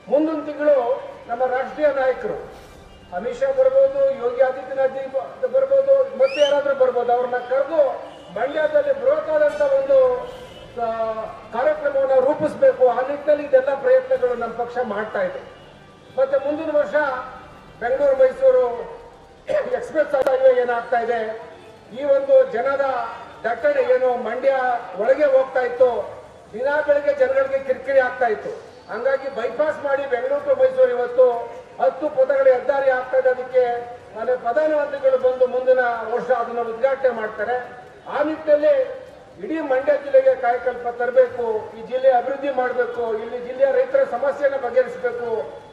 ಮುಂದಿನ ತಿಂಗಳು ನಮ್ಮ ರಾಷ್ಟ್ರೀಯ ನಾಯಕರು ಅಮಿತ್ ಶಾ ಬರ್ಬೋದು ಯೋಗಿ ಆದಿತ್ಯನಾಥ್ ಜಿ ಬ- ಬರ್ಬೋದು ಮತ್ತೆ ಯಾರಾದ್ರೂ ಬರ್ಬೋದು ಅವ್ರನ್ನ ಕರೆದು ಮಂಡ್ಯದಲ್ಲಿ ಬೃಹತ್ತಾದಂತ ಒಂದು ಆ, ಕಾರ್ಯಕ್ರಮವನ್ನು ರೂಪಿಸಬೇಕು ಆ ನಿಟ್ಟಿನಲ್ಲಿ ಇದೆಲ್ಲ ಪ್ರಯತ್ನಗಳು ನಮ್ಮ ಪಕ್ಷ ಮಾಡ್ತಾ ಇದೆ ಮತ್ತೆ ಮುಂದಿನ ವರ್ಷ ಬೆಂಗಳೂರು ಮೈಸೂರು ಎಕ್ಸ್ಪ್ರೆಸ್ ಹೈವೇ ಏನಾಗ್ತಾ ಇದೆ ಈ ಒಂದು ಜನದ ದಟ್ಟಣೆ ಏನು ಮಂಡ್ಯ ಒಳಗೆ ಹೋಗ್ತಾ ಇತ್ತು ದಿನ ಬೆಳಗ್ಗೆ ಜನಗಳಿಗೆ ಕಿರಿಕಿರಿ ಆಗ್ತಾ ಇತ್ತು ಹಂಗಾಗಿ ಬೈಪಾಸ್ ಮಾಡಿ ಬೆಂಗಳೂರು ಟು ಮೈಸೂರು ಇವತ್ತು ಹತ್ತು ಪದಗಳ ಹೆದ್ದಾರಿ ಆಗ್ತಾ ಇದೆ ಅದಕ್ಕೆ ಅಲ್ಲಿ ಪ್ರಧಾನಮಂತ್ರಿಗಳು ಬಂದು ಮುಂದಿನ ವರ್ಷ ಅದನ್ನ ಉದ್ಘಾಟನೆ ಮಾಡ್ತಾರೆ ಆ ನಿಟ್ಟಿನಲ್ಲಿ ಇಡೀ ಮಂಡ್ಯ ಜಿಲ್ಲೆಗೆ ಕಾಯಕಲ್ಪ ತರಬೇಕು ಈ ಜಿಲ್ಲೆ ಅಭಿವೃದ್ಧಿ ಮಾಡಬೇಕು ಇಲ್ಲಿ ಜಿಲ್ಲೆಯ ರೈತರ ಸಮಸ್ಯೆನ ಬಗೆಹರಿಸಬೇಕು